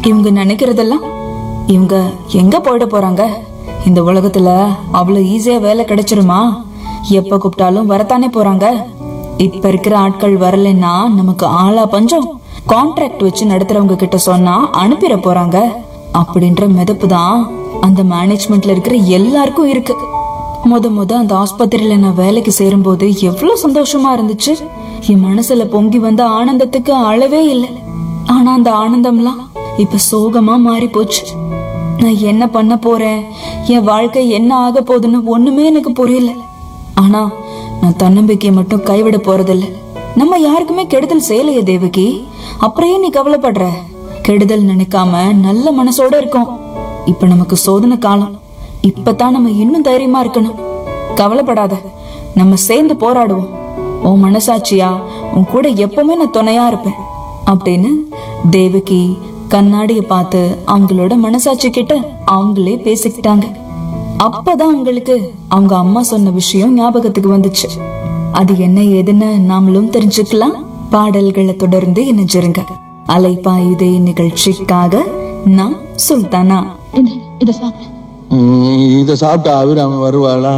இவங்க நினைக்கிறதெல்லாம் இவங்க எங்க போயிட போறாங்க இந்த உலகத்துல அவ்வளவு ஈஸியா வேலை கிடைச்சிருமா எப்ப கூப்பிட்டாலும் வரத்தானே போறாங்க இப்ப இருக்கிற ஆட்கள் வரலைன்னா நமக்கு ஆளா பஞ்சம் கான்ட்ராக்ட் வச்சு நடத்துறவங்க கிட்ட சொன்னா அனுப்பிட போறாங்க அப்படின்ற மிதப்பு தான் அந்த மேனேஜ்மெண்ட்ல இருக்கிற எல்லாருக்கும் இருக்கு முத முத அந்த ஆஸ்பத்திரியில நான் வேலைக்கு சேரும்போது எவ்வளவு சந்தோஷமா இருந்துச்சு என் மனசுல பொங்கி வந்த ஆனந்தத்துக்கு அளவே இல்லை ஆனா அந்த ஆனந்தம்லாம் இப்ப சோகமா மாறி போச்சு நான் என்ன பண்ண போறேன் என் வாழ்க்கை என்ன ஆக போகுதுன்னு ஒண்ணுமே எனக்கு புரியல ஆனா நான் தன்னம்பிக்கையை மட்டும் கைவிட போறதில்ல நம்ம யாருக்குமே கெடுதல் செய்யலையே தேவகி அப்புறம் ஏன் நீ கவலைப்படுற கெடுதல் நினைக்காம நல்ல மனசோட இருக்கோம் இப்ப நமக்கு சோதனை காலம் இப்பதான் நம்ம இன்னும் தைரியமா இருக்கணும் கவலைப்படாத நம்ம சேர்ந்து போராடுவோம் உன் மனசாட்சியா உன் கூட எப்பவுமே நான் துணையா இருப்பேன் அப்படின்னு தேவகி கண்ணாடிய பார்த்து அவங்களோட மனசாட்சி கிட்ட அவங்களே பேசிக்கிட்டாங்க அப்பதான் அவங்களுக்கு அவங்க அம்மா சொன்ன விஷயம் ஞாபகத்துக்கு வந்துச்சு அது என்ன ஏதுன்னு நாமளும் தெரிஞ்சுக்கலாம் பாடல்களை தொடர்ந்து இணைஞ்சிருங்க அலைப்பாயுதே நிகழ்ச்சிக்காக நான் சுல்தானா இந்த இத சாப்பிடு ம், இத சாப்பிட்டா அபிராமி வருவாளா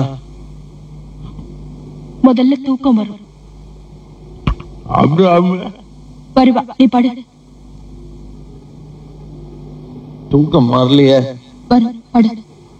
முதல்ல தூக்கம் வரும் அபிராமி வருவா நீ படு தூக்கம் வரலையே வரும் படு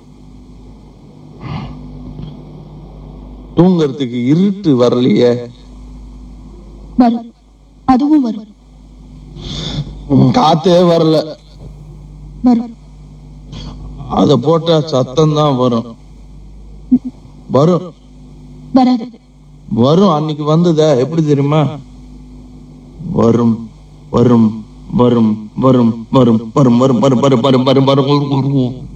தூங்கறதுக்கு இருட்டு வரலையே வரும் அதுவும் வரும் ம், காத்தே வரல வரும் அத போட்டா சத்தம் தான் வரும் வரும் வராது வரும் அன்னைக்கு வந்ததா எப்படி தெரியுமா வரும் வரும் வரும் வரும் வரும் வரும் வரும் வரும் வரும் வரும் வரும் வரும் வரும்